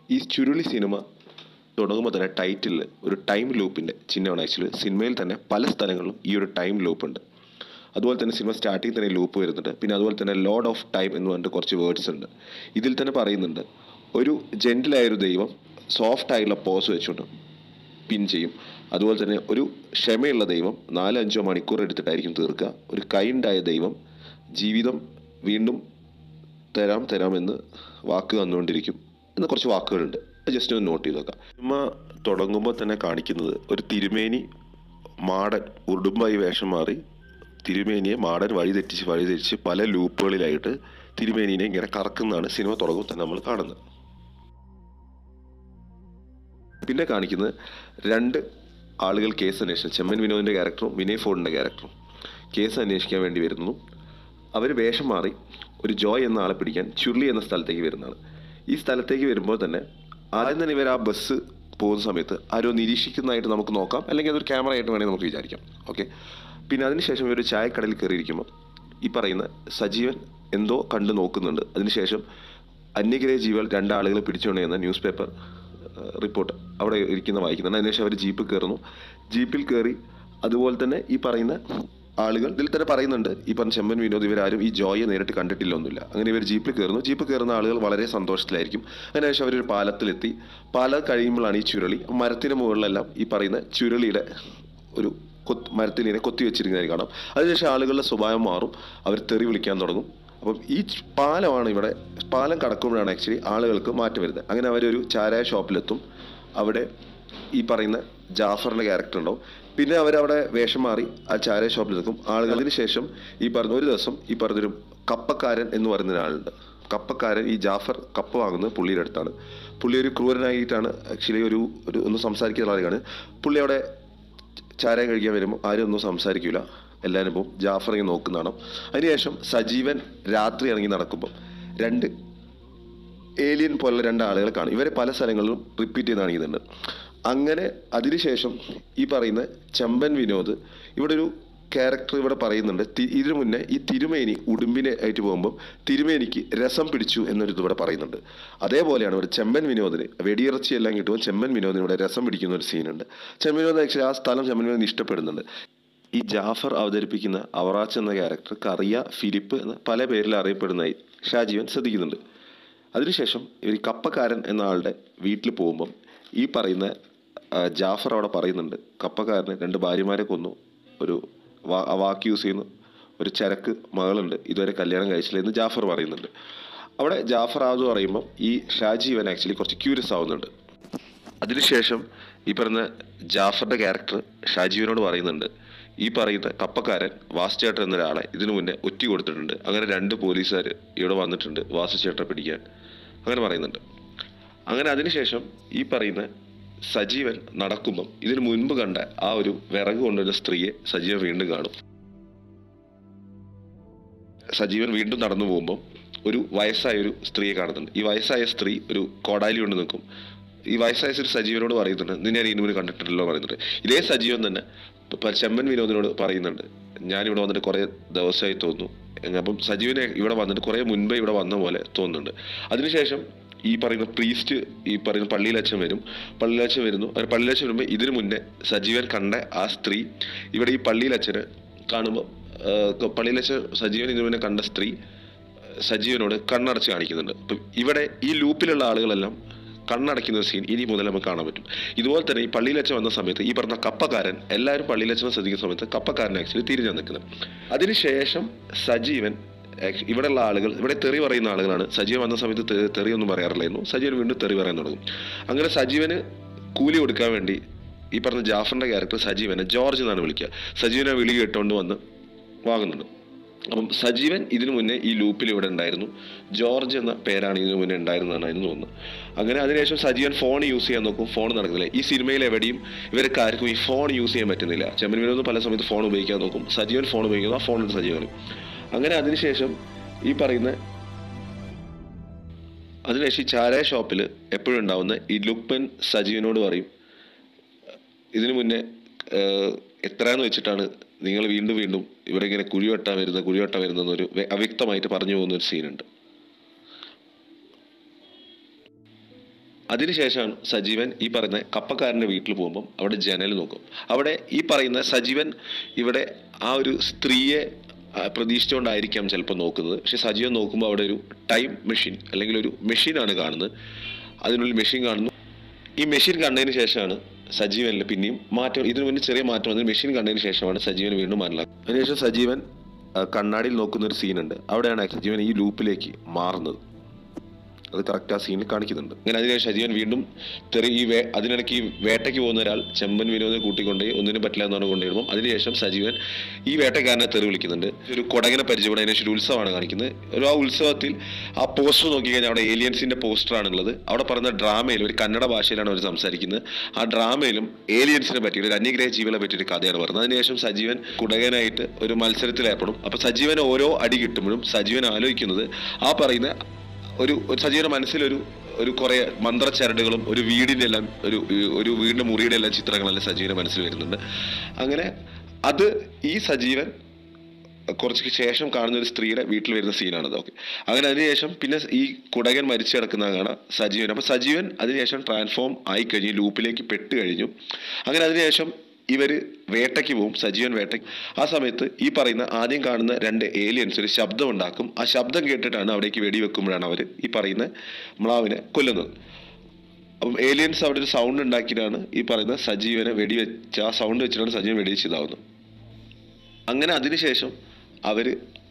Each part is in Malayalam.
ഈ ചുരുളി സിനിമ തുടങ്ങുമ്പോൾ തന്നെ ടൈറ്റിലിൽ ഒരു ടൈം ലൂപ്പിൻ്റെ ചിഹ്നമാണ് ആക്ച്വലി സിനിമയിൽ തന്നെ പല സ്ഥലങ്ങളിലും ഈ ഒരു ടൈം ലൂപ്പ് ഉണ്ട് അതുപോലെ തന്നെ സിനിമ സ്റ്റാർട്ടിങ് തന്നെ ലൂപ്പ് വരുന്നുണ്ട് പിന്നെ അതുപോലെ തന്നെ ലോഡ് ഓഫ് ടൈം എന്ന് പറഞ്ഞിട്ട് കുറച്ച് വേർഡ്സ് ഉണ്ട് ഇതിൽ തന്നെ പറയുന്നുണ്ട് ഒരു ജെൻറ്റിലായൊരു ദൈവം സോഫ്റ്റ് ആയിട്ടുള്ള പോസ് വെച്ചുകൊണ്ട് പിൻ ചെയ്യും അതുപോലെ തന്നെ ഒരു ക്ഷമയുള്ള ദൈവം നാലോ അഞ്ചോ മണിക്കൂർ എടുത്തിട്ടായിരിക്കും തീർക്കുക ഒരു കൈൻഡായ ദൈവം ജീവിതം വീണ്ടും തരാം തരാമെന്ന് വാക്ക് തന്നുകൊണ്ടിരിക്കും എന്ന കുറച്ച് വാക്കുകളുണ്ട് അത് ജസ്റ്റ് ഒന്ന് നോട്ട് ചെയ്ത് നോക്കാം സിനിമ തുടങ്ങുമ്പോൾ തന്നെ കാണിക്കുന്നത് ഒരു തിരുമേനി മാടൻ ഉടുമ്പായി വേഷം മാറി തിരുമേനിയെ മാടൻ വഴി തെറ്റിച്ച് വഴി തെറ്റിച്ച് പല ലൂപ്പുകളിലായിട്ട് തിരുമേനിനെ ഇങ്ങനെ കറക്കുന്നതാണ് സിനിമ തുടങ്ങുമ്പോൾ തന്നെ നമ്മൾ കാണുന്നത് പിന്നെ കാണിക്കുന്നത് രണ്ട് ആളുകൾ കേസ് അന്വേഷിച്ചു ചെമ്മൻ വിനോദിൻ്റെ ക്യാരക്ടറും വിനയ് ഫോർഡിൻ്റെ ക്യാരക്ടറും കേസ് അന്വേഷിക്കാൻ വേണ്ടി വരുന്നു അവർ വേഷം മാറി ഒരു ജോയ് എന്ന ആളെ പിടിക്കാൻ ചുരുളി എന്ന സ്ഥലത്തേക്ക് വരുന്നതാണ് ഈ സ്ഥലത്തേക്ക് വരുമ്പോൾ തന്നെ ആദ്യം തന്നെ ഇവർ ആ ബസ് പോകുന്ന സമയത്ത് ആരോ നിരീക്ഷിക്കുന്നതായിട്ട് നമുക്ക് നോക്കാം അല്ലെങ്കിൽ അതൊരു ക്യാമറ ആയിട്ട് വേണമെങ്കിൽ നമുക്ക് വിചാരിക്കാം ഓക്കെ പിന്നെ അതിനുശേഷം ഇവർ ചായക്കടയിൽ കയറിയിരിക്കുമ്പോൾ ഈ പറയുന്ന സജീവൻ എന്തോ കണ്ടു നോക്കുന്നുണ്ട് അതിനുശേഷം അന്യഗ്രഹ ജീവികൾ രണ്ടാളുകളെ പിടിച്ചുകൊണ്ട് എന്ന ന്യൂസ് പേപ്പർ റിപ്പോർട്ട് അവിടെ ഇരിക്കുന്ന വായിക്കുന്നുണ്ട് അതിനുശേഷം അവർ ജീപ്പിൽ കയറുന്നു ജീപ്പിൽ കയറി അതുപോലെ തന്നെ ഈ പറയുന്ന ആളുകൾ ഇതിൽ തന്നെ പറയുന്നുണ്ട് ഈ പറഞ്ഞ ചെമ്പൻ വിനോദ് ഇവരാരും ഈ ജോയെ നേരിട്ട് കണ്ടിട്ടില്ല ഒന്നുമില്ല അങ്ങനെ ഇവർ ജീപ്പിൽ കയറുന്നു ജീപ്പിൽ കയറുന്ന ആളുകൾ വളരെ സന്തോഷത്തിലായിരിക്കും അതിനുശേഷം അവരൊരു പാലത്തിലെത്തി പാലം കഴിയുമ്പോഴാണ് ഈ ചുരുളി മരത്തിന് മുകളിലെല്ലാം ഈ പറയുന്ന ചുരുളിയുടെ ഒരു കൊത്ത് മരത്തിൽ ഇങ്ങനെ കൊത്തി വെച്ചിരിക്കുന്നതായി കാണാം അതിനുശേഷം ആളുകളുടെ സ്വഭാവം മാറും അവർ തെറി വിളിക്കാൻ തുടങ്ങും അപ്പം ഈ ച് പാലമാണ് ഇവിടെ പാലം കടക്കുമ്പോഴാണ് ആക്ച്വലി ആളുകൾക്ക് മാറ്റം വരുന്നത് അങ്ങനെ അവരൊരു ചാരായ ഷോപ്പിലെത്തും അവിടെ ഈ പറയുന്ന ജാഫറിൻ്റെ ക്യാരക്ടർ ഉണ്ടാവും പിന്നെ അവരവിടെ വേഷം മാറി ആ ചാരായ ഷോപ്പിലെത്തും ആളുകൾ അതിന് ശേഷം ഈ പറഞ്ഞ ഒരു ദിവസം ഈ പറഞ്ഞൊരു കപ്പക്കാരൻ എന്ന് പറയുന്ന ഒരാളുണ്ട് കപ്പക്കാരൻ ഈ ജാഫർ കപ്പ വാങ്ങുന്നത് പുള്ളിയുടെ അടുത്താണ് പുള്ളി ഒരു ക്രൂരനായിട്ടാണ് ആക്ച്വലി ഒരു ഒരു ഒന്ന് സംസാരിക്കുന്ന ആളുകളാണ് പുള്ളി അവിടെ ചാരായം കഴിക്കാൻ വരുമ്പോൾ ആരും ഒന്നും സംസാരിക്കില്ല എല്ലാവരും പോവും ജാഫർ ഇങ്ങനെ നോക്കുന്നതാണ് അതിനുശേഷം സജീവൻ രാത്രി ഇറങ്ങി നടക്കുമ്പോൾ രണ്ട് ഏലിയൻ പോലുള്ള രണ്ട് ആളുകളെ കാണും ഇവരെ പല സ്ഥലങ്ങളിലും റിപ്പീറ്റ് ചെയ്ത് കാണിക്കുന്നുണ്ട് അങ്ങനെ അതിനുശേഷം ഈ പറയുന്ന ചെമ്പൻ വിനോദ് ഇവിടെ ഒരു ക്യാരക്ടർ ഇവിടെ പറയുന്നുണ്ട് തി- ഇതിനു മുന്നേ ഈ തിരുമേനി ഉടുമ്പിനെ ആയിട്ട് പോകുമ്പോൾ തിരുമേനിക്ക് രസം പിടിച്ചു എന്നൊരു ഇത് ഇവിടെ പറയുന്നുണ്ട് അതേപോലെയാണ് ഇവിടെ ചെമ്പൻ വിനോദിന് വെടിയിറച്ചി എല്ലാം കിട്ടുമ്പോൾ ചെമ്പൻ വിനോദിന് ഇവിടെ രസം പിടിക്കുന്ന ഒരു സീനുണ്ട് ചെമ്പൻ വിനോദ് ആക്ച്വലി ആ സ്ഥലം ചെമ്പൻ വിനോദിന് ഇഷ്ടപ്പെടുന്നുണ്ട് ഈ ജാഫർ അവതരിപ്പിക്കുന്ന അവറാച്ച് എന്ന ക്യാരക്ടർ കറിയ ഫിലിപ്പ് എന്ന പല പേരിൽ അറിയപ്പെടുന്നതായി ഷാജീവൻ ശ്രദ്ധിക്കുന്നുണ്ട് അതിനുശേഷം ഇവർ ഈ കപ്പക്കാരൻ എന്ന ആളുടെ വീട്ടിൽ പോകുമ്പം ഈ പറയുന്ന ആ, ജാഫർ അവിടെ പറയുന്നുണ്ട് കപ്പക്കാരന് രണ്ട് ഭാര്യമാരെ കൊന്നു ഒരു വാ ആ വാക്ക് യൂസ് ചെയ്യുന്നു ഒരു ചരക്ക് മകളുണ്ട് ഇതുവരെ കല്യാണം കഴിച്ചില്ല എന്ന് ജാഫർ പറയുന്നുണ്ട് അവിടെ ജാഫർ ആവെന്ന് പറയുമ്പം ഈ ഷാജീവൻ ആക്ച്വലി കുറച്ച് ക്യൂരിയസ് ആവുന്നുണ്ട് അതിനുശേഷം ഈ പറയുന്ന ജാഫറിന്റെ ക്യാരക്ടർ ഷാജീവനോട് പറയുന്നുണ്ട് ഈ പറയുന്ന കപ്പക്കാരൻ വാസുചേട്ടൻ എന്നൊരാളെ ഇതിനു മുന്നേ ഒറ്റി കൊടുത്തിട്ടുണ്ട് അങ്ങനെ രണ്ട് പോലീസുകാർ ഇവിടെ വന്നിട്ടുണ്ട് വാസുചേട്ടനെ പിടിക്കാൻ അങ്ങനെ പറയുന്നുണ്ട് അങ്ങനെ അതിനുശേഷം ഈ പറയുന്ന സജീവൻ നടക്കുമ്പം ഇതിനു മുൻപ് കണ്ട ആ ഒരു വിറക് കൊണ്ടൊരു സ്ത്രീയെ സജീവൻ വീണ്ടും കാണും സജീവൻ വീണ്ടും നടന്നു പോകുമ്പോൾ ഒരു വയസ്സായ ഒരു സ്ത്രീയെ കാണുന്നുണ്ട് ഈ വയസ്സായ സ്ത്രീ ഒരു കോടാലി കൊണ്ട് നിൽക്കും ഈ വയസ്സായ ഒരു സജീവനോട് പറയുന്നുണ്ട് നിന്നെ ഞാൻ ഇതിനു മുന്നേ കണ്ടിട്ടില്ലല്ലോ പറയുന്നുണ്ട് ഇതേ സജീവൻ തന്നെ ഇപ്പം ചെമ്പൻ വിനോദിനോട് പറയുന്നുണ്ട് ഞാനിവിടെ വന്നിട്ട് കുറേ ദിവസമായി തോന്നുന്നു എന്ന് അപ്പം സജീവനെ ഇവിടെ വന്നിട്ട് കുറേ മുൻപേ ഇവിടെ വന്ന പോലെ തോന്നുന്നുണ്ട് അതിനുശേഷം ഈ പറയുന്ന പ്രീസ്റ്റ് ഈ പറയുന്ന പള്ളിയിലച്ഛൻ വരും പള്ളിയിലച്ഛൻ വരുന്നു അങ്ങനെ പള്ളിയിലച്ഛൻ വരുമ്പോൾ ഇതിനു മുന്നേ സജീവൻ കണ്ട ആ സ്ത്രീ ഇവിടെ ഈ പള്ളിയിലച്ഛന് കാണുമ്പോൾ പള്ളിയിലച്ഛൻ സജീവൻ ഇതിനു മുന്നേ കണ്ട സ്ത്രീ സജീവനോട് കണ്ണടച്ച് കാണിക്കുന്നുണ്ട് അപ്പം ഇവിടെ ഈ ലൂപ്പിലുള്ള ആളുകളെല്ലാം കണ്ണടയ്ക്കുന്ന ഒരു സീൻ ഇനി മുതൽ നമുക്ക് കാണാൻ പറ്റും ഇതുപോലെ തന്നെ ഈ പള്ളിയിലച്ഛൻ വന്ന സമയത്ത് ഈ പറഞ്ഞ കപ്പക്കാരൻ എല്ലാവരും പള്ളിയിലച്ഛനെ ശ്രദ്ധിക്കുന്ന സമയത്ത് കപ്പക്കാരൻ ആക്ച്വലി തിരിഞ്ഞു നിൽക്കുന്നത് അതിനുശേഷം സജീവൻ ആക്ച്വ- ഇവിടെയുള്ള ആളുകൾ ഇവിടെ തെറി പറയുന്ന ആളുകളാണ് സജീവൻ വന്ന സമയത്ത് തെ- തെറിയൊന്നും പറയാറില്ലായിരുന്നു സജീവൻ വീണ്ടും തെറി പറയാൻ തുടങ്ങും അങ്ങനെ സജീവന് കൂലി കൊടുക്കാൻ വേണ്ടി ഈ പറഞ്ഞ ജാഫറിന്റെ ക്യാരക്ടർ സജീവനെ ജോർജ് എന്നാണ് വിളിക്കുക സജീവനെ വിളി കേട്ടുകൊണ്ട് വന്ന് വാങ്ങുന്നുണ്ട് അപ്പം സജീവൻ ഇതിനു മുന്നേ ഈ ലൂപ്പിൽ ഇവിടെ ഉണ്ടായിരുന്നു ജോർജ് എന്ന പേരാണ് ഇതിനു മുന്നേ ഉണ്ടായിരുന്നതാണ് അതിന് തോന്നുന്നത് അങ്ങനെ അതിനുശേഷം സജീവൻ ഫോൺ യൂസ് ചെയ്യാൻ നോക്കും ഫോൺ നടക്കുന്നില്ല ഈ സിനിമയിൽ എവിടെയും ഇവർക്ക് ആർക്കും ഈ ഫോൺ യൂസ് ചെയ്യാൻ പറ്റുന്നില്ല ചെമ്മൻ വിനോദം പല സമയത്ത് ഫോൺ ഉപയോഗിക്കാൻ നോക്കും സജീവൻ ഫോൺ ഉപയോഗിക്കുന്നു ആ ഫോണിൽ സജീവൻ അങ്ങനെ അതിനുശേഷം ഈ പറയുന്ന അതിനുശേഷം ഈ ചാരായ ഷോപ്പിൽ എപ്പോഴും ഉണ്ടാവുന്ന ഈ ലുക്പൻ സജീവനോട് പറയും ഇതിനു മുന്നേ ഏഹ്, എത്രയെന്ന് വെച്ചിട്ടാണ് നിങ്ങൾ വീണ്ടും വീണ്ടും ഇവിടെ ഇങ്ങനെ കുഴിവെട്ടാൻ വരുന്നത് കുഴിവെട്ടാൻ വരുന്നതെന്നൊരു വ്യ- അവ്യക്തമായിട്ട് പറഞ്ഞു പോകുന്ന ഒരു സീനുണ്ട് അതിനുശേഷമാണ് സജീവൻ ഈ പറയുന്ന കപ്പക്കാരൻ്റെ വീട്ടിൽ പോകുമ്പം അവിടെ ജനൽ നോക്കും അവിടെ ഈ പറയുന്ന സജീവൻ ഇവിടെ ആ ഒരു സ്ത്രീയെ ആ, പ്രതീക്ഷിച്ചുകൊണ്ടായിരിക്കാം ചിലപ്പോൾ നോക്കുന്നത് പക്ഷെ സജീവൻ നോക്കുമ്പോൾ അവിടെ ഒരു ടൈം മെഷീൻ അല്ലെങ്കിൽ ഒരു മെഷീനാണ് കാണുന്നത് അതിനുള്ളിൽ മെഷീൻ കാണുന്നു ഈ മെഷീൻ കണ്ടതിന് ശേഷമാണ് സജീവനിൽ പിന്നെയും മാറ്റം ഇതിനു മുന്നേ ചെറിയ മാറ്റം വന്നത് മെഷീൻ കണ്ടതിന് ശേഷമാണ് സജീവൻ വീണ്ടും മനസ്സിലാക്കുന്നത് അതിനുശേഷം സജീവൻ ആ, കണ്ണാടിയിൽ നോക്കുന്ന ഒരു സീനുണ്ട് അവിടെയാണ് സജീവൻ ഈ ലൂപ്പിലേക്ക് മാറുന്നത് അത് കറക്റ്റ് ആ സീനിൽ കാണിക്കുന്നുണ്ട് അങ്ങനെ അതിനുശേഷം സജീവൻ വീണ്ടും തെറി ഈ വേ അതിനിടയ്ക്ക് ഈ വേട്ടയ്ക്ക് പോകുന്ന ഒരാൾ ചെമ്പൻ വിനോദം കൂട്ടിക്കൊണ്ടുപോയി ഒന്നിനും പറ്റില്ല എന്നാണ് കൊണ്ടുവരുമ്പോൾ അതിനുശേഷം സജീവൻ ഈ വേട്ടക്കാരനെ തെറി വിളിക്കുന്നുണ്ട് ഒരു കൊടകനെ പരിചയപ്പെടുന്ന അതിനുശേഷം ഒരു ഉത്സവമാണ് കാണിക്കുന്നത് ഒരു ആ ഉത്സവത്തിൽ ആ പോസ്റ്റർ നോക്കിക്കഴിഞ്ഞാൽ അവിടെ ഏലിയൻസിന്റെ പോസ്റ്ററാണുള്ളത് അവിടെ പറയുന്ന ഡ്രാമയിൽ ഒരു കന്നഡ ഭാഷയിലാണ് അവർ സംസാരിക്കുന്നത് ആ ഡ്രാമയിലും ഏലിയൻസിനെ പറ്റി ഒരു അന്യഗ്രഹ ജീവികളെ പറ്റി ഒരു കഥയാണ് പറയുന്നത് അതിനുശേഷം സജീവൻ കുടകനായിട്ട് ഒരു മത്സരത്തിൽ ഏർപ്പെടും അപ്പൊ സജീവൻ ഓരോ അടി കിട്ടുമ്പോഴും സജീവൻ ആലോചിക്കുന്നത് ആ പറയുന്ന ഒരു ഒരു സജീവന്റെ മനസ്സിലൊരു ഒരു കുറെ മന്ത്രച്ചരടുകളും ഒരു വീടിന്റെ എല്ലാം ഒരു ഒരു വീടിന്റെ മുറിയുടെ എല്ലാം ചിത്രങ്ങളെല്ലാം സജീവന്റെ മനസ്സിൽ വരുന്നുണ്ട് അങ്ങനെ അത് ഈ സജീവൻ കുറച്ച് ശേഷം കാണുന്ന ഒരു സ്ത്രീയുടെ വീട്ടിൽ വരുന്ന സീനാണ് ഓക്കെ അങ്ങനെ അതിനുശേഷം പിന്നെ ഈ കുടകൻ മരിച്ചു കിടക്കുന്ന കാണാം സജീവൻ അപ്പൊ സജീവൻ അതിനുശേഷം ട്രാൻസ്ഫോം ആയി കഴിഞ്ഞു ലൂപ്പിലേക്ക് പെട്ട് കഴിഞ്ഞു അങ്ങനെ അതിനുശേഷം ഇവർ വേട്ടയ്ക്ക് പോവും സജീവൻ വേട്ടയ്ക്ക് ആ സമയത്ത് ഈ പറയുന്ന ആദ്യം കാണുന്ന രണ്ട് ഏലിയൻസ് ഒരു ശബ്ദം ഉണ്ടാക്കും ആ ശബ്ദം കേട്ടിട്ടാണ് അവിടേക്ക് വെടിവെക്കുമ്പോഴാണ് അവർ ഈ പറയുന്ന മ്ലാവിനെ കൊല്ലുന്നത് അപ്പം ഏലിയൻസ് അവിടെ ഒരു സൗണ്ട് ഉണ്ടാക്കിയിട്ടാണ് ഈ പറയുന്ന സജീവനെ വെടിവെച്ച് ആ സൗണ്ട് വെച്ചിട്ടാണ് സജീവൻ വെടിവെച്ച് ഇതാവുന്നത് അങ്ങനെ അതിനുശേഷം അവർ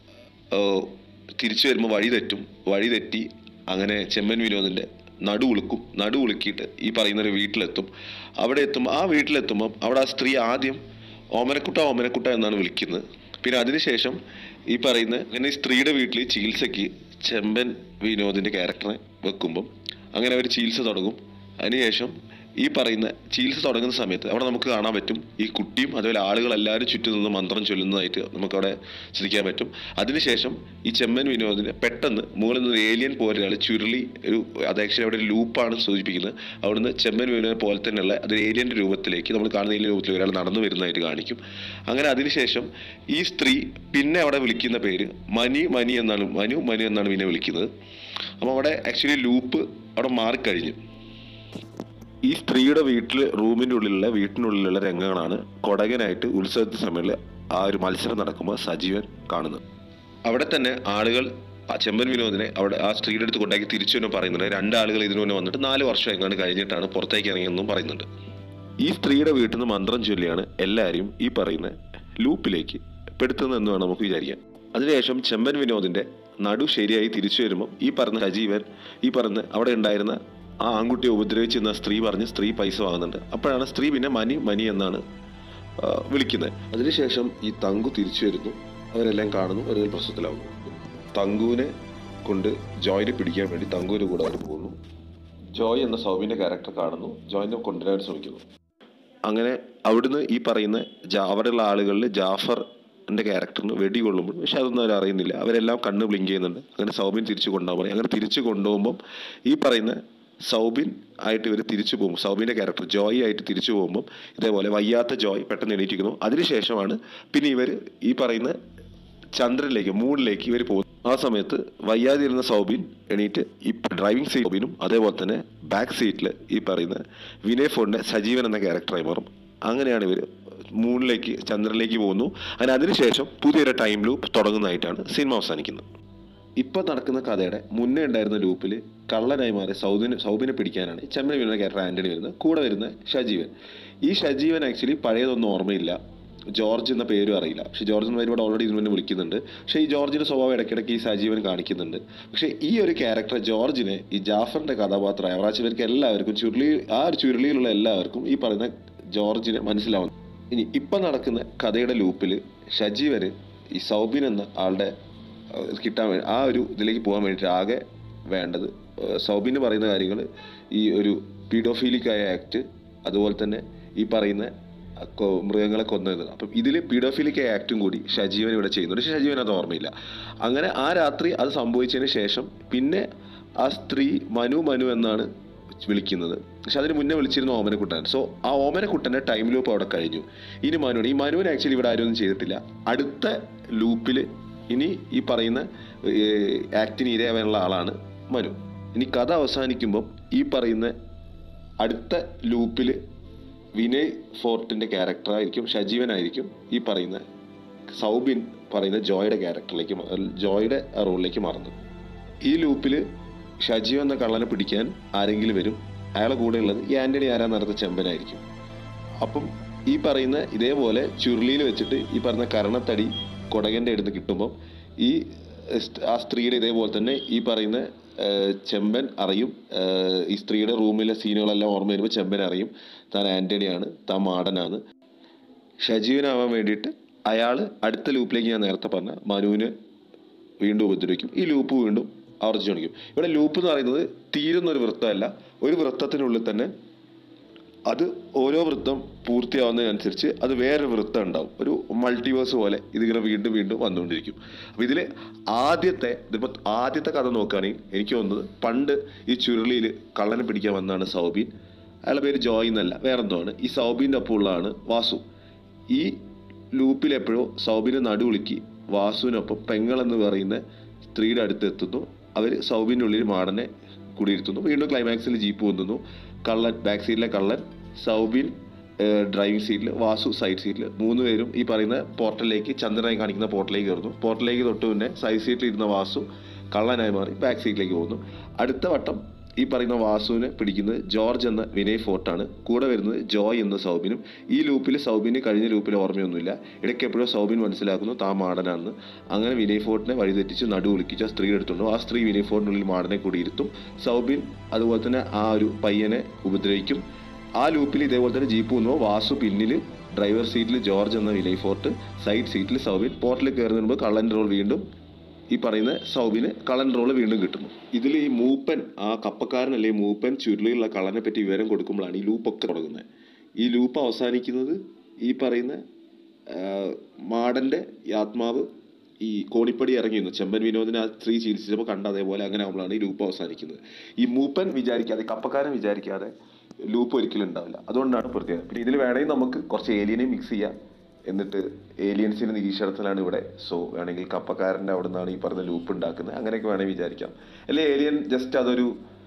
തിരിച്ചു വരുമ്പോൾ വഴി തെറ്റും വഴി തെറ്റി അങ്ങനെ ചെമ്മൻ വിനോദിൻ്റെ നടു ഉളുക്കും നടു ഉളുക്കിയിട്ട് ഈ പറയുന്ന ഒരു വീട്ടിലെത്തും അവിടെ എത്തുമ്പോൾ ആ വീട്ടിലെത്തുമ്പം അവിടെ ആ സ്ത്രീ ആദ്യം ഓമനക്കുട്ട ഓമനക്കുട്ട എന്നാണ് വിളിക്കുന്നത് പിന്നെ അതിനുശേഷം ഈ പറയുന്ന അങ്ങനെ ഈ സ്ത്രീയുടെ വീട്ടിൽ ചികിത്സയ്ക്ക് ചെമ്പൻ വിനോദിൻ്റെ ക്യാരക്ടറെ വെക്കുമ്പം അങ്ങനെ അവർ ചികിത്സ തുടങ്ങും അതിനുശേഷം ഈ പറയുന്ന ചികിത്സ തുടങ്ങുന്ന സമയത്ത് അവിടെ നമുക്ക് കാണാൻ പറ്റും ഈ കുട്ടിയും അതുപോലെ ആളുകളെല്ലാവരും ചുറ്റും നിന്ന് മന്ത്രം ചൊല്ലുന്നതായിട്ട് നമുക്കവിടെ ശ്രദ്ധിക്കാൻ പറ്റും അതിനുശേഷം ഈ ചെമ്മൻ വിനോദിന് പെട്ടെന്ന് മുകളിൽ നിന്ന് ഏലിയൻ പോലെ ഒരാൾ ചുരുളി ഒരു അത് ആക്ച്വലി അവിടെ ഒരു ലൂപ്പാണ് സൂചിപ്പിക്കുന്നത് അവിടുന്ന് ചെമ്മൻ വിനോദിനെ പോലെ തന്നെയുള്ള അതൊരു ഏലിയൻ്റെ രൂപത്തിലേക്ക് നമ്മൾ കാണുന്ന ഏലിയൻ രൂപത്തിൽ ഒരാൾ നടന്നു വരുന്നതായിട്ട് കാണിക്കും അങ്ങനെ അതിനുശേഷം ഈ സ്ത്രീ പിന്നെ അവിടെ വിളിക്കുന്ന പേര് മനി മനി എന്നാണ് മനു മനു എന്നാണ് പിന്നെ വിളിക്കുന്നത് അപ്പോൾ അവിടെ ആക്ച്വലി ലൂപ്പ് അവിടെ മാറിക്കഴിഞ്ഞു ഈ സ്ത്രീയുടെ വീട്ടിൽ റൂമിൻ്റെ ഉള്ളിലുള്ള വീട്ടിനുള്ളിലുള്ള രംഗങ്ങളാണ് കൊടകനായിട്ട് ഉത്സവത്തിന് സമയങ്ങളിൽ ആ ഒരു മത്സരം നടക്കുമ്പോൾ സജീവൻ കാണുന്നത് അവിടെ തന്നെ ആളുകൾ ആ ചെമ്പൻ വിനോദിനെ അവിടെ ആ സ്ത്രീയുടെ അടുത്ത് കൊണ്ടാക്കി തിരിച്ചു എന്ന് പറയുന്നുണ്ട് രണ്ടാളുകൾ ഇതിനു മുന്നേ വന്നിട്ട് നാല് വർഷം എങ്ങാണ്ട് കഴിഞ്ഞിട്ടാണ് പുറത്തേക്ക് ഇറങ്ങിയെന്നും പറയുന്നുണ്ട് ഈ സ്ത്രീയുടെ വീട്ടിൽ നിന്ന് മന്ത്രം ചൊല്ലിയാണ് എല്ലാവരെയും ഈ പറയുന്ന ലൂപ്പിലേക്ക് പെടുത്തുന്നതെന്ന് വേണം നമുക്ക് വിചാരിക്കാം അതിനുശേഷം ചെമ്പൻ വിനോദിന്റെ നടു ശരിയായി തിരിച്ചു വരുമ്പോൾ ഈ പറഞ്ഞ സജീവൻ ഈ പറഞ്ഞ അവിടെ ഉണ്ടായിരുന്ന ആ ആൺകുട്ടിയെ ഉപദ്രവിച്ചിരുന്ന സ്ത്രീ പറഞ്ഞ് സ്ത്രീ പൈസ വാങ്ങുന്നുണ്ട് അപ്പോഴാണ് സ്ത്രീ പിന്നെ മനി മനി എന്നാണ് ആ, വിളിക്കുന്നത് അതിനുശേഷം ഈ തങ്കു തിരിച്ചു വരുന്നു അവരെല്ലാം കാണുന്നു ഒരു പ്രശ്നത്തിലാവുന്നു തങ്കുവിനെ കൊണ്ട് ജോയിനെ പിടിക്കാൻ വേണ്ടി തങ്കുവിൻ്റെ കൂടെ അവർ പോകുന്നു ജോയ് എന്ന സൗബിൻ്റെ ക്യാരക്ടർ കാണുന്നു ജോയിനെ കൊണ്ടുവരാൻ ശ്രമിക്കുന്നു അങ്ങനെ അവിടുന്ന് ഈ പറയുന്ന ജാ അവിടെയുള്ള ആളുകളിൽ ജാഫറിന്റെ ക്യാരക്ടറിന് വെടി കൊള്ളുമ്പോൾ പക്ഷെ അതൊന്നും അവർ അറിയുന്നില്ല അവരെല്ലാം കണ്ണ് ബ്ലിങ്ക് ചെയ്യുന്നുണ്ട് അങ്ങനെ സൗബിൻ തിരിച്ചു കൊണ്ടുപോകാൻ പറയും അങ്ങനെ തിരിച്ചു കൊണ്ടുപോകുമ്പം ഈ പറയുന്ന സൗബിൻ ആയിട്ട് ഇവർ തിരിച്ചു പോകും സൗബിൻ്റെ ക്യാരക്ടർ ജോയ് ആയിട്ട് തിരിച്ചു പോകുമ്പം ഇതേപോലെ വയ്യാത്ത ജോയ് പെട്ടെന്ന് എണീറ്റിരിക്കുന്നു അതിനുശേഷമാണ് പിന്നെ ഇവർ ഈ പറയുന്ന ചന്ദ്രനിലേക്ക് മൂണിലേക്ക് ഇവർ പോകുന്നു ആ സമയത്ത് വയ്യാതിരുന്ന സൗബിൻ എണീറ്റ് ഈ ഡ്രൈവിംഗ് സീറ്റ് സൗബിനും അതേപോലെ തന്നെ ബാക്ക് സീറ്റിൽ ഈ പറയുന്ന വിനയ് ഫോണിന്റെ സജീവൻ എന്ന ക്യാരക്ടറായി മാറും അങ്ങനെയാണ് ഇവർ മൂണിലേക്ക് ചന്ദ്രനിലേക്ക് പോകുന്നു അങ്ങനെ അതിനുശേഷം പുതിയൊരു ടൈം ലൂപ്പ് തുടങ്ങുന്നതായിട്ടാണ് സിനിമ അവസാനിക്കുന്നത് ഇപ്പം നടക്കുന്ന കഥയുടെ മുന്നേ ഉണ്ടായിരുന്ന ലൂപ്പിൽ കള്ളനായി മാറിയ സൗദിനെ സൗബിനെ പിടിക്കാനാണ് ഈ ചെമ്മൻ വീണ ക്യാരക്ടർ ആന്റണി വരുന്നത് കൂടെ വരുന്ന ഷജീവൻ ഈ ഷജീവൻ ആക്ച്വലി പഴയതൊന്നും ഓർമ്മയില്ല ജോർജ് എന്ന പേരും അറിയില്ല പക്ഷേ ജോർജ് എന്ന പേര് ഇവിടെ ഓൾറെഡി ഇതിനു മുന്നേ വിളിക്കുന്നുണ്ട് പക്ഷേ ഈ ജോർജിന്റെ സ്വഭാവം ഇടയ്ക്കിടയ്ക്ക് ഈ സജീവൻ കാണിക്കുന്നുണ്ട് പക്ഷേ ഈ ഒരു ക്യാരക്ടർ ജോർജിനെ ഈ ജാഫറിന്റെ കഥാപാത്രമായ അവറാച്ചിവർക്ക് എല്ലാവർക്കും ചുരുളി ആ ഒരു ചുരുളിയിലുള്ള എല്ലാവർക്കും ഈ പറയുന്ന ജോർജിനെ മനസ്സിലാവുന്നു ഇനി ഇപ്പം നടക്കുന്ന കഥയുടെ ലൂപ്പിൽ ഷജീവന് ഈ സൗബിൻ എന്ന ആളുടെ ഏഹ്, കിട്ടാൻ വേ- ആ ഒരു ഇതിലേക്ക് പോകാൻ വേണ്ടിയിട്ട് ആകെ വേണ്ടത് ഏഹ്, സൗബിന് പറയുന്ന കാര്യങ്ങൾ ഈ ഒരു പീഡോഫീലിക്കായ ആക്ട് അതുപോലെ തന്നെ ഈ പറയുന്ന കൊ- മൃഗങ്ങളെ കൊന്നത് അപ്പം ഇതിൽ പീഡോഫിലിക് ആക്റ്റും കൂടി ഷജീവൻ ഇവിടെ ചെയ്യുന്നുണ്ട് പക്ഷേ ഷജീവൻ അത് ഓർമ്മയില്ല അങ്ങനെ ആ രാത്രി അത് സംഭവിച്ചതിന് ശേഷം പിന്നെ ആ സ്ത്രീ മനു മനു എന്നാണ് വിളിക്കുന്നത് പക്ഷെ അതിന് മുന്നേ വിളിച്ചിരുന്ന ഓമനക്കുട്ടൻ സോ ആ ഓമനക്കുട്ടൻ്റെ ടൈം ലൂപ്പ് അവിടെ കഴിഞ്ഞു ഇനി മനുവിന് ഈ മനുവിന് ആക്ച്വലി ഇവിടെ ആരും ഒന്നും ചെയ്തിട്ടില്ല അടുത്ത ലൂപ്പിൽ ഇനി ഈ പറയുന്ന ആക്ടിന് ഇരയാവാനുള്ള ആളാണ് മനു ഇനി കഥ അവസാനിക്കുമ്പം ഈ പറയുന്ന അടുത്ത ലൂപ്പിൽ വിനയ് ഫോർട്ടിൻ്റെ ക്യാരക്ടറായിരിക്കും ഷജീവനായിരിക്കും ഈ പറയുന്ന സൗബിൻ പറയുന്ന ജോയുടെ ക്യാരക്ടറിലേക്ക് മാ- ജോയുടെ റോളിലേക്ക് മാറുന്നത് ഈ ലൂപ്പിൽ ഷജീവ് എന്ന കള്ളനെ പിടിക്കാൻ ആരെങ്കിലും വരും അയാളെ കൂടെ ഉള്ളത് ഈ ആന്റണി ആരാന്ന് നടത്ത ചെമ്പനായിരിക്കും അപ്പം ഈ പറയുന്ന ഇതേപോലെ ചുരുളിയിൽ വെച്ചിട്ട് ഈ പറഞ്ഞ കരണത്തടി കൊടകൻ്റെ അടുത്ത് കിട്ടുമ്പോൾ ഈ സ്റ്റ്- ആ സ്ത്രീയുടെ ഇതേപോലെ തന്നെ ഈ പറയുന്ന ഏഹ്, ചെമ്പൻ അറിയും ഏഹ്, ഈ സ്ത്രീയുടെ റൂമിലെ സീനുകളെല്ലാം ഓർമ്മ വരുമ്പോൾ ചെമ്പൻ അറിയും താൻ ആന്റണിയാണ് താൻ മാടനാണ് ഷജീവനാവാൻ വേണ്ടിയിട്ട് അയാൾ അടുത്ത ലൂപ്പിലേക്ക് ഞാൻ നേരത്തെ പറഞ്ഞ മനുവിന് വീണ്ടും ഉപദ്രവിക്കും ഈ ലൂപ്പ് വീണ്ടും ആവർത്തിച്ചു കാണിക്കും ഇവിടെ ലൂപ്പ് എന്ന് പറയുന്നത് തീരുന്ന ഒരു വൃത്തമല്ല ഒരു വൃത്തത്തിനുള്ളിൽ തന്നെ അത് ഓരോ വൃത്തം പൂർത്തിയാവുന്നതിനനുസരിച്ച് അത് വേറൊരു വൃത്തം ഉണ്ടാവും ഒരു മൾട്ടിവേഴ്സ് പോലെ ഇതിങ്ങനെ വീണ്ടും വീണ്ടും വന്നുകൊണ്ടിരിക്കും അപ്പോൾ ഇതിൽ ആദ്യത്തെ ഇതിപ്പോൾ ആദ്യത്തെ കഥ നോക്കുകയാണെങ്കിൽ എനിക്ക് തോന്നുന്നത് പണ്ട് ഈ ചുരുളിയിൽ കള്ളനെ പിടിക്കാൻ വന്നതാണ് സൗബീൻ അയാളുടെ പേര് ജോയ് എന്നല്ല വേറെന്തോ ആണ് ഈ സൗബീൻ്റെ ഒപ്പം ഉള്ളതാണ് വാസു ഈ ലൂപ്പിൽ എപ്പോഴോ സൗബിനെ നടുവിളിക്ക് വാസുവിനൊപ്പം പെങ്ങളെന്ന് പറയുന്ന സ്ത്രീയുടെ അടുത്ത് എത്തുന്നു അവർ സൗബിൻ്റെ ഉള്ളിൽ മാടനെ കുടിയിരുത്തുന്നു വീണ്ടും ക്ലൈമാക്സിൽ ജീപ്പ് വന്നുന്നു കള്ളൻ ബാക്ക് സീറ്റിലെ കള്ളൻ സൗബിൻ ഡ്രൈവിംഗ് സീറ്റിൽ വാസു സൈഡ് സീറ്റിൽ മൂന്ന് പേരും ഈ പറയുന്ന പോർട്ടലിലേക്ക് ചന്ദ്രനായി കാണിക്കുന്ന പോർട്ടലിലേക്ക് കയറുന്നു പോർട്ടലിലേക്ക് തൊട്ട് മുന്നേ സൈഡ് സീറ്റിൽ ഇരുന്ന വാസു കള്ളനായി മാറി ബാക്ക് സീറ്റിലേക്ക് പോകുന്നു അടുത്ത വട്ടം ഈ പറയുന്ന വാസുവിനെ പിടിക്കുന്നത് ജോർജ് എന്ന വിനയ് ഫോർട്ടാണ് കൂടെ വരുന്നത് ജോയ് എന്ന സൗബിനും ഈ ലൂപ്പിൽ സൗബിന് കഴിഞ്ഞ ലൂപ്പിൽ ഓർമ്മയൊന്നുമില്ല ഇടയ്ക്ക് എപ്പോഴും സൗബിൻ മനസ്സിലാക്കുന്നു താൻ മാടനാണെന്ന് അങ്ങനെ വിനയ് ഫോർട്ടിനെ വഴിതെറ്റിച്ച് നടു വിളിക്കിച്ച് ആ സ്ത്രീ എടുത്തുകൊണ്ട് ആ സ്ത്രീ വിനയ് ഫോർട്ടിനുള്ളിൽ മാടനെ കൂടിയിരുത്തും സൗബിൻ അതുപോലെ തന്നെ ആ ഒരു പയ്യനെ ഉപദ്രവിക്കും ആ ലൂപ്പിൽ ഇതേപോലെ തന്നെ ജീപ്പ് വന്നപ്പോൾ വാസു പിന്നിൽ ഡ്രൈവർ സീറ്റിൽ ജോർജ് എന്ന വിനയ് ഫോർട്ട് സൈഡ് സീറ്റിൽ സൗബിൻ പോർട്ടിൽ കയറുന്നതിന് മുമ്പ് കള്ളൻ്റെ റോൾ വീണ്ടും ഈ പറയുന്ന സൗബിന് കള്ളൻ റോള് വീണ്ടും കിട്ടുന്നു ഇതിൽ ഈ മൂപ്പൻ ആ കപ്പക്കാരനല്ലേ മൂപ്പൻ ചുരുളിയുള്ള കള്ളനെ പറ്റി വിവരം കൊടുക്കുമ്പോഴാണ് ഈ ലൂപ്പൊക്കെ തുടങ്ങുന്നത് ഈ ലൂപ്പ് അവസാനിക്കുന്നത് ഈ പറയുന്ന ആ, മാടൻ്റെ ഈ ആത്മാവ് ഈ കോണിപ്പടി ഇറങ്ങി വന്നു ചെമ്പൻ വിനോദിനെ ആ സ്ത്രീ ചികിത്സിച്ചപ്പോൾ കണ്ട അതേപോലെ അങ്ങനെ ആകുമ്പോഴാണ് ഈ ലൂപ്പ് അവസാനിക്കുന്നത് ഈ മൂപ്പൻ വിചാരിക്കാതെ കപ്പക്കാരൻ വിചാരിക്കാതെ ലൂപ്പ് ഒരിക്കലും ഉണ്ടാവില്ല അതുകൊണ്ടാണ് പ്രത്യേകത പിന്നെ ഇതിൽ വേണമെങ്കിൽ നമുക്ക് കുറച്ച് ഏലിയനെ മിക്സ് ചെയ്യാം എന്നിട്ട് ഏലിയൻസിന്റെ നിരീക്ഷണത്തിലാണ് ഇവിടെ സോ വേണമെങ്കിൽ കപ്പക്കാരൻ്റെ അവിടെ നിന്നാണ് ഈ പറഞ്ഞ ലൂപ്പ് ഉണ്ടാക്കുന്നത് അങ്ങനെയൊക്കെ വേണമെങ്കിൽ വിചാരിക്കാം അല്ലെ ഏലിയൻ ജസ്റ്റ് അതൊരു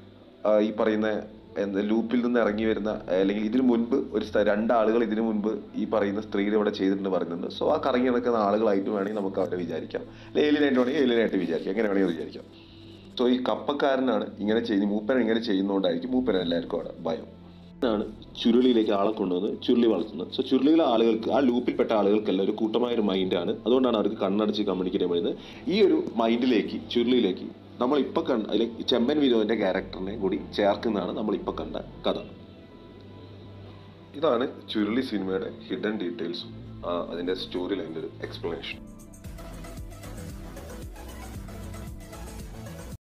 ആ, ഈ പറയുന്ന എന്താ ലൂപ്പിൽ നിന്ന് ഇറങ്ങി വരുന്ന അല്ലെങ്കിൽ ഇതിനു മുൻപ് ഒരു സ്ഥ- രണ്ടാളുകൾ ഇതിനു മുൻപ് ഈ പറയുന്ന സ്ത്രീയുടെ ഇവിടെ ചെയ്തിട്ടുണ്ട് പറയുന്നുണ്ട് സോ ആ കറങ്ങി നടക്കുന്ന ആളുകളായിട്ട് വേണമെങ്കിൽ നമുക്ക് അവരെ വിചാരിക്കാം അല്ലെ ഏലിയനായിട്ട് വേണമെങ്കിൽ ഏലിയനായിട്ട് വിചാരിക്കാം എങ്ങനെ വേണമെങ്കിൽ വിചാരിക്കാം സോ ഈ കപ്പക്കാരനാണ് ഇങ്ങനെ ചെയ്യുന്നത് മൂപ്പൻ ഇങ്ങനെ ചെയ്യുന്നതുകൊണ്ടായിരിക്കും മൂപ്പൻ എല്ലാവർക്കും അവിടെ ഭയം ആണ് ചുരുളിയിലേക്ക് ആളെ കൊണ്ടുവന്ന് ചുരുളി വളർത്തുന്നത് സോ ചുരുളിയിലെ ആളുകൾക്ക് ആ ലൂപ്പിൽപ്പെട്ട ആളുകൾക്കെല്ലാം ഒരു കൂട്ടമായ ഒരു മൈൻഡാണ് അതുകൊണ്ടാണ് അവർക്ക് കണ്ണടച്ച് കമ്മ്യൂണിക്കേറ്റ് ചെയ്യാൻ പറ്റുന്നത് ഈ ഒരു മൈൻഡിലേക്ക് ചുരുളിയിലേക്ക് നമ്മൾ ഇപ്പോൾ കണ്ട അതിലെ ചെമ്പൻ വിനോദിന്റെ ക്യാരക്ടറിനെ കൂടി ചേർക്കുന്നതാണ് നമ്മൾ ഇപ്പോൾ കണ്ട കഥ ഇതാണ് ചുരുളി സിനിമയുടെ ഹിഡൻ ഡീറ്റെയിൽസും അതിൻ്റെ സ്റ്റോറി ലൈൻ്റെ ഒരു എക്സ്പ്ലനേഷൻ